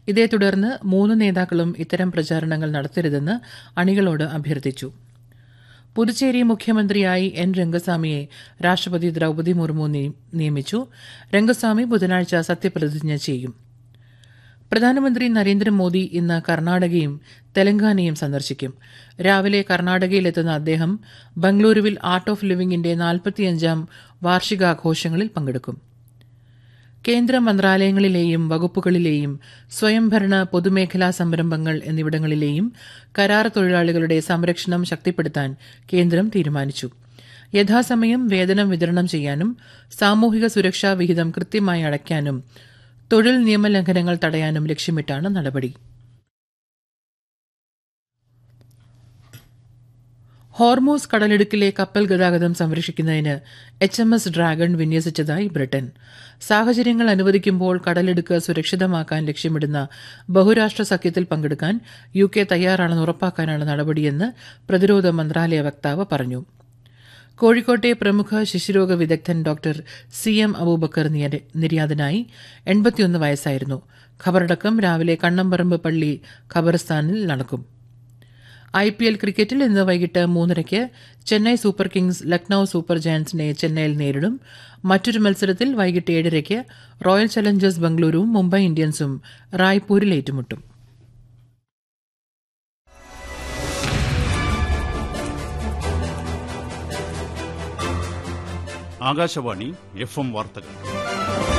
ഇതേ തുടർന്ന് മൂന്ന് നേതാക്കളും ഇത്തരം പ്രചാരണങ്ങൾ നടത്തരുതെന്ന് അണികളോട് അഭ്യർത്ഥിച്ചു പുതുച്ചേരി മുഖ്യമന്ത്രിയായി എൻ രംഗസ്വാമിയെ രാഷ്ട്രപതി ദ്രൌപദി മുർമു നിയമിച്ചു രംഗസ്വാമി ബുധനാഴ്ച സത്യപ്രതിജ്ഞ ചെയ്യും പ്രധാനമന്ത്രി നരേന്ദ്രമോദി ഇന്ന് കർണാടകയും തെലങ്കാനയും സന്ദർശിക്കും രാവിലെ കർണാടകയിലെത്തുന്ന അദ്ദേഹം ബംഗളൂരുവിൽ ആർട്ട് ഓഫ് ലിവിംഗിന്റെ നാൽപ്പത്തിയഞ്ചാം വാർഷികാഘോഷങ്ങളിൽ പങ്കെടുക്കും കേന്ദ്ര മന്ത്രാലയങ്ങളിലെയും വകുപ്പുകളിലെയും സ്വയംഭരണ പൊതുമേഖലാ സംരംഭങ്ങൾ എന്നിവിടങ്ങളിലെയും കരാർ തൊഴിലാളികളുടെ സംരക്ഷണം ശക്തിപ്പെടുത്താൻ കേന്ദ്രം തീരുമാനിച്ചു യഥാസമയം വേതനം വിതരണം ചെയ്യാനും സാമൂഹിക സുരക്ഷാ വിഹിതം കൃത്യമായി അടയ്ക്കാനും തൊഴിൽ നിയമലംഘനങ്ങൾ തടയാനും ലക്ഷ്യമിട്ടാണ് നടപടി ഹോർമോസ് കടലിടുക്കിലെ കപ്പൽ ഗതാഗതം സംരക്ഷിക്കുന്നതിന് എച്ച് എം എസ് ഡ്രാഗൺ വിന്യസിച്ചതായി ബ്രിട്ടൻ സാഹചര്യങ്ങൾ അനുവദിക്കുമ്പോൾ കടലിടുക്ക് സുരക്ഷിതമാക്കാൻ ലക്ഷ്യമിടുന്ന ബഹുരാഷ്ട്ര സഖ്യത്തിൽ പങ്കെടുക്കാൻ യു കെ തയ്യാറാണെന്ന് ഉറപ്പാക്കാനാണ് നടപടിയെന്ന് പ്രതിരോധ മന്ത്രാലയ വക്താവ് പറഞ്ഞു കോഴിക്കോട്ടെ പ്രമുഖ ശിശുരോഗ വിദഗ്ധൻ ഡോക്ടർ സി എം അബൂബക്കർ നിര്യാതനായി എൺപത്തിയൊന്ന് വയസ്സായിരുന്നു ഖബറടക്കം രാവിലെ കണ്ണമ്പറമ്പ് പള്ളി ഖബർസ്ഥാനിൽ നടക്കും ഐ പി എൽ ക്രിക്കറ്റിൽ ഇന്ന് വൈകിട്ട് മൂന്നരയ്ക്ക് Chennai super kings Lucknow super ജയന്റ്സിനെ ചെന്നൈയിൽ നേരിടും മറ്റൊരു മത്സരത്തിൽ വൈകിട്ട് ഏഴരയ്ക്ക് റോയൽ ചലഞ്ചേഴ്സ് ബംഗളൂരുവും മുംബൈ ഇന്ത്യൻസും റായ്പൂരിൽ ഏറ്റുമുട്ടും ആകാശവാണി എഫ് എം വാർത്തകൾ